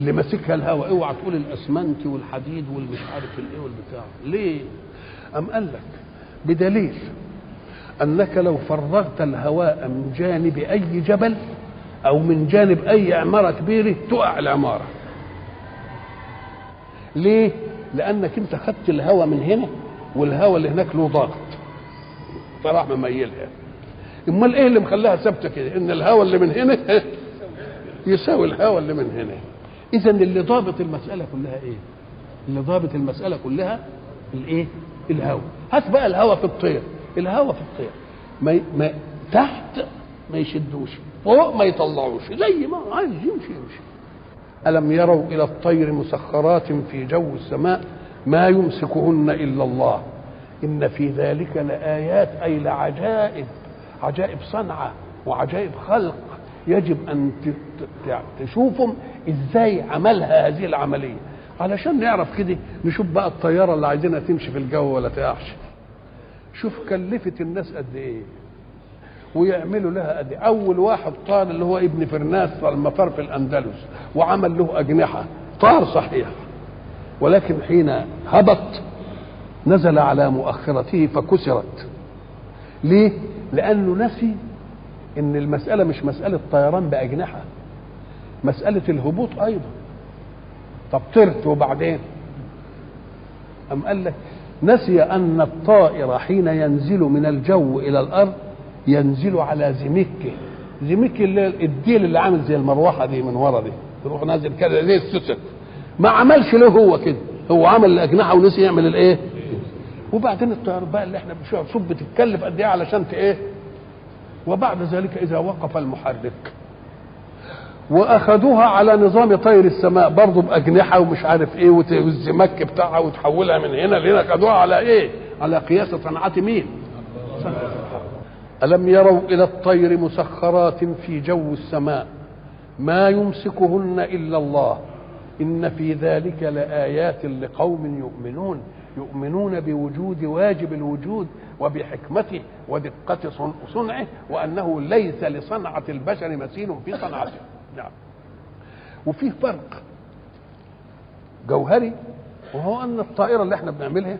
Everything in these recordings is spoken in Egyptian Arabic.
اللي ماسكها الهواء اوعى تقول الاسمنت والحديد والمش عارف الايه والبتاع ليه ام قال لك بدليل انك لو فرغت الهواء من جانب اي جبل او من جانب اي عماره كبيره تقع العماره ليه لانك انت خدت الهواء من هنا والهواء اللي هناك له ضغط فراح مميلها امال ايه اللي مخليها ثابته كده ان الهواء اللي من هنا يساوي الهواء اللي من هنا اذا اللي ضابط المساله كلها ايه اللي ضابط المساله كلها الايه الهواء هات بقى الهواء في الطير الهواء في الطير ما, ما تحت ما يشدوش فوق ما يطلعوش زي ما عايز يمشي يمشي ألم يروا إلى الطير مسخرات في جو السماء ما يمسكهن إلا الله إن في ذلك لآيات أي لعجائب عجائب صنعة وعجائب خلق يجب أن تشوفهم إزاي عملها هذه العملية علشان نعرف كده نشوف بقى الطيارة اللي عايزينها تمشي في الجو ولا تقعش شوف كلفت الناس قد إيه ويعملوا لها قد اول واحد طار اللي هو ابن فرناس المطار في الاندلس وعمل له اجنحه طار صحيح ولكن حين هبط نزل على مؤخرته فكسرت ليه لانه نسي ان المساله مش مساله طيران باجنحه مساله الهبوط ايضا طب طرت وبعدين أم قال لك نسي أن الطائر حين ينزل من الجو إلى الأرض ينزل على زمكه زمك اللي الديل اللي عامل زي المروحه دي من ورا دي يروح نازل كده زي السوست ما عملش له هو كده هو عمل الاجنحه ونسي يعمل الايه وبعدين الطيار بقى اللي احنا بنشوفها صب بتتكلف قد ايه علشان ايه وبعد ذلك اذا وقف المحرك واخذوها على نظام طير السماء برضه باجنحه ومش عارف ايه والزمك بتاعها وتحولها من هنا لهنا خدوها على ايه على قياس صنعه مين صنعة ألم يروا إلى الطير مسخرات في جو السماء ما يمسكهن إلا الله إن في ذلك لآيات لقوم يؤمنون يؤمنون بوجود واجب الوجود وبحكمته ودقة صنعه وأنه ليس لصنعة البشر مثيل في صنعته نعم وفيه فرق جوهري وهو أن الطائرة اللي احنا بنعملها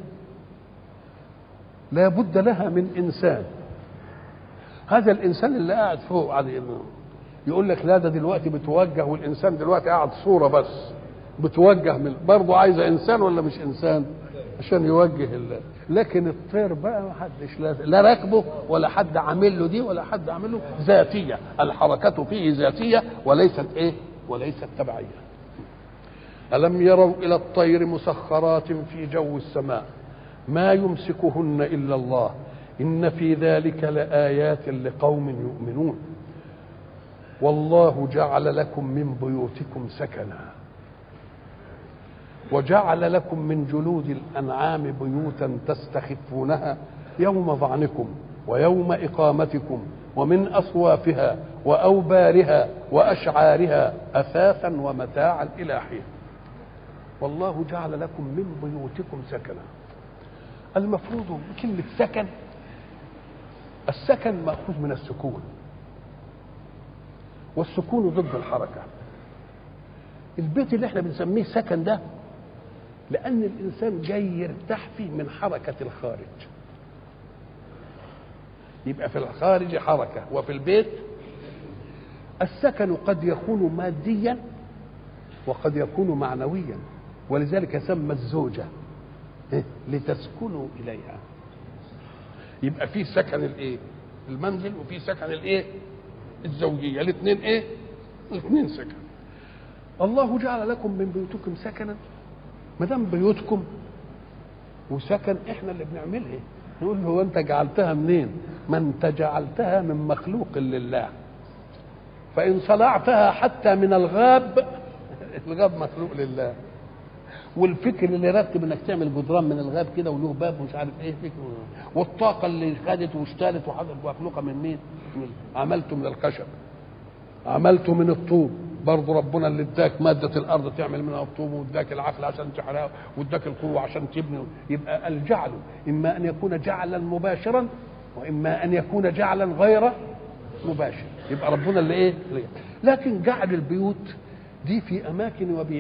لا بد لها من إنسان هذا الانسان اللي قاعد فوق على يقول لك لا ده دلوقتي بتوجه والانسان دلوقتي قاعد صوره بس بتوجه من برضه عايزه انسان ولا مش انسان عشان يوجه الله لكن الطير بقى ما حدش لا, لا راكبه ولا حد عامل له دي ولا حد عامل له ذاتيه الحركه فيه ذاتيه وليست ايه وليست تبعيه الم يروا الى الطير مسخرات في جو السماء ما يمسكهن الا الله إن في ذلك لآيات لقوم يؤمنون والله جعل لكم من بيوتكم سكنا وجعل لكم من جلود الأنعام بيوتا تستخفونها يوم ظعنكم ويوم إقامتكم ومن أصوافها وأوبارها وأشعارها أثاثا ومتاعا إلى حين والله جعل لكم من بيوتكم سكنا المفروض كلمة سكن السكن مأخوذ من السكون والسكون ضد الحركة البيت اللي احنا بنسميه سكن ده لأن الإنسان جاي يرتاح فيه من حركة الخارج يبقى في الخارج حركة وفي البيت السكن قد يكون ماديا وقد يكون معنويا ولذلك سمى الزوجة لتسكنوا إليها يبقى في سكن الايه المنزل وفي سكن الايه الزوجيه الاثنين ايه الاثنين سكن الله جعل لكم من بيوتكم سكنا ما دام بيوتكم وسكن احنا اللي بنعملها نقول له هو انت جعلتها منين ما انت جعلتها من مخلوق لله فان صنعتها حتى من الغاب الغاب مخلوق لله والفكر اللي رتب انك تعمل جدران من الغاب كده وله باب ومش عارف ايه فكر والطاقه اللي خدت واشتالت وحضرت مخلوقه من مين؟ من عملته من الخشب عملته من الطوب برضه ربنا اللي اداك ماده الارض تعمل منها الطوب واداك العقل عشان تحرقها واداك القوه عشان تبني يبقى الجعل اما ان يكون جعلا مباشرا واما ان يكون جعلا غير مباشر يبقى ربنا اللي ايه؟ لكن جعل البيوت دي في اماكن وبيئات